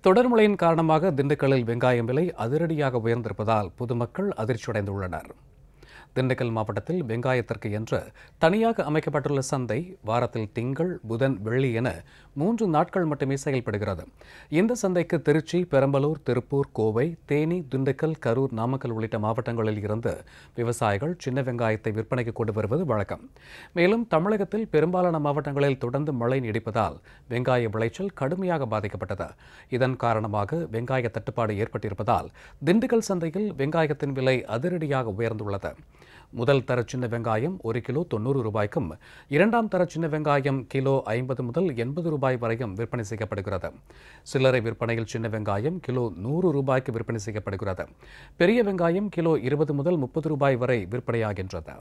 தொடர் மழையின் காரணமாக திண்டுக்கல்லில் வெங்காயம் விலை அதிரடியாக உயர்ந்திருப்பதால் பொதுமக்கள் அதிர்ச்சியடைந்துள்ளனர் திண்டுக்கல் மாவட்டத்தில் வெங்காயத்திற்கு என்று தனியாக அமைக்கப்பட்டுள்ள சந்தை வாரத்தில் திங்கள் புதன் வெள்ளி என மூன்று நாட்கள் மட்டுமே செயல்படுகிறது இந்த சந்தைக்கு திருச்சி பெரம்பலூர் திருப்பூர் கோவை தேனி திண்டுக்கல் கரூர் நாமக்கல் உள்ளிட்ட மாவட்டங்களில் இருந்து விவசாயிகள் சின்ன வெங்காயத்தை விற்பனைக்கு கொண்டு வருவது வழக்கம் மேலும் தமிழகத்தில் பெரும்பாலான மாவட்டங்களில் தொடர்ந்து மழை நீடிப்பதால் வெங்காய விளைச்சல் கடுமையாக பாதிக்கப்பட்டது இதன் காரணமாக வெங்காய தட்டுப்பாடு ஏற்பட்டிருப்பதால் திண்டுக்கல் சந்தையில் வெங்காயத்தின் விலை அதிரடியாக உயர்ந்துள்ளது முதல் தர சின்ன வெங்காயம் ஒரு கிலோ தொண்ணூறு ரூபாய்க்கும் இரண்டாம் தர சின்ன வெங்காயம் கிலோ ஐம்பது முதல் எண்பது ரூபாய் வரையும் விற்பனை செய்யப்படுகிறது சில்லறை விற்பனையில் சின்ன வெங்காயம் கிலோ நூறு ரூபாய்க்கு விற்பனை செய்யப்படுகிறது பெரிய வெங்காயம் கிலோ இருபது முதல் முப்பது ரூபாய் வரை விற்பனையாகின்றது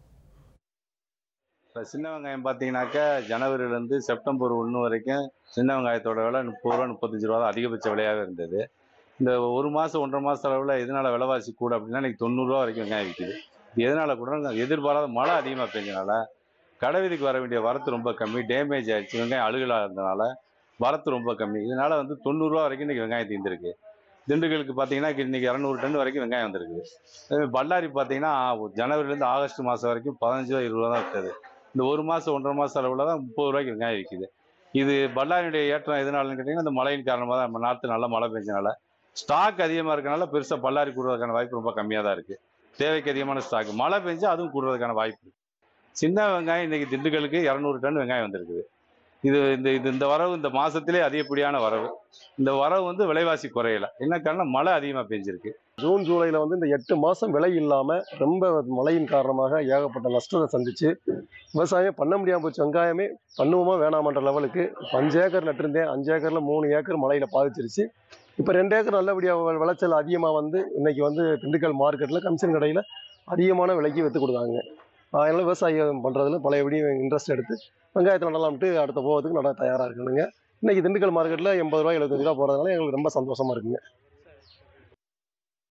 இப்போ சின்ன வெங்காயம் பார்த்தீங்கன்னாக்கா ஜனவரியிலேருந்து செப்டம்பர் ஒன்று வரைக்கும் சின்ன வெங்காயத்தோட விலை முப்பது ரூபா முப்பத்தஞ்சு ரூபா தான் அதிகபட்ச விலையாக இருந்தது இந்த ஒரு மாதம் ஒன்றரை மாதம் அளவில் எதனால் விலைவாசி கூட அப்படின்னா இன்னைக்கு தொண்ணூறுரூவா வரைக்கும் வெங்காயம் விற்கிது இது எதனால் கூட எதிர்பாராத மழை அதிகமாக பெஞ்சனால கடை வீதிக்கு வர வேண்டிய வரத்து ரொம்ப கம்மி டேமேஜ் ஆயிடுச்சு வெங்காயம் அழுகலாக இருந்தனால வரத்து ரொம்ப கம்மி இதனால் வந்து தொண்ணூறுரூவா வரைக்கும் இன்றைக்கி வெங்காயம் தீர்ந்துருக்கு திண்டுக்கலுக்கு பார்த்தீங்கன்னா இன்னைக்கு இரநூறு டன் வரைக்கும் வெங்காயம் வந்திருக்கு அதே மாதிரி பல்லாரி பார்த்தீங்கன்னா ஜனவரிலேருந்து ஆகஸ்ட் மாதம் வரைக்கும் பதினஞ்சு ரூபா இருபது ரூபா தான் விற்றது இந்த ஒரு மாதம் ஒன்றரை மாதம் அளவில் தான் முப்பது ரூபாய்க்கு வெங்காயம் விற்கிது இது பல்லாரியுடைய ஏற்றம் எதனாலன்னு கேட்டிங்கன்னா இந்த மழையின் காரணமாக தான் நம்ம நாற்று நல்லா மழை பெஞ்சனால ஸ்டாக் அதிகமாக இருக்கனால பெருசாக பல்லாரி கூடுறதுக்கான வாய்ப்பு ரொம்ப கம்மியாக தான் இருக்குது தேவைக்கு அதிகமான ஸ்டாக் மழை பெஞ்சா அதுவும் கூடுறதுக்கான வாய்ப்பு இருக்கு சின்ன வெங்காயம் இன்னைக்கு திண்டுக்கலுக்கு இரநூறு டன் வெங்காயம் வந்திருக்குது இது இந்த இது இந்த வரவு இந்த மாசத்திலே அதிகப்படியான வரவு இந்த வரவு வந்து விலைவாசி குறையல என்ன காரணம் மழை அதிகமாக பெஞ்சிருக்கு ஜூன் ஜூலையில் வந்து இந்த எட்டு மாதம் விலை இல்லாமல் ரொம்ப மழையின் காரணமாக ஏகப்பட்ட நஷ்டத்தை சந்திச்சு விவசாயம் பண்ண முடியாமல் போச்சு வெங்காயமே பண்ணுவோமா வேணாமன்ற லெவலுக்கு இப்ப அஞ்சு ஏக்கர் நட்டிருந்தேன் அஞ்சு ஏக்கரில் மூணு ஏக்கர் மழையில் பாதிச்சிருச்சு இப்போ ரெண்டு ஏக்கர் நல்லபடியாக விளைச்சல் அதிகமாக வந்து இன்னைக்கு வந்து திண்டுக்கல் மார்க்கெட்டில் கமிஷன் கடையில் அதிகமான விலைக்கு விற்று கொடுத்தாங்க அதனால் விவசாயம் பண்ணுறதுல பழையபடியும் இன்ட்ரெஸ்ட் எடுத்து வெங்காயத்தில் நல்லாம்ட்டு அடுத்த போகிறதுக்கு நல்லா தயாராக இருக்கணுங்க இன்னைக்கு திண்டுக்கல் மார்க்கெட்டில் எண்பது ரூபா எழுபத்தஞ்சு ரூபா போகிறதுனால எங்களுக்கு ரொம்ப சந்தோஷமாக இருக்குங்க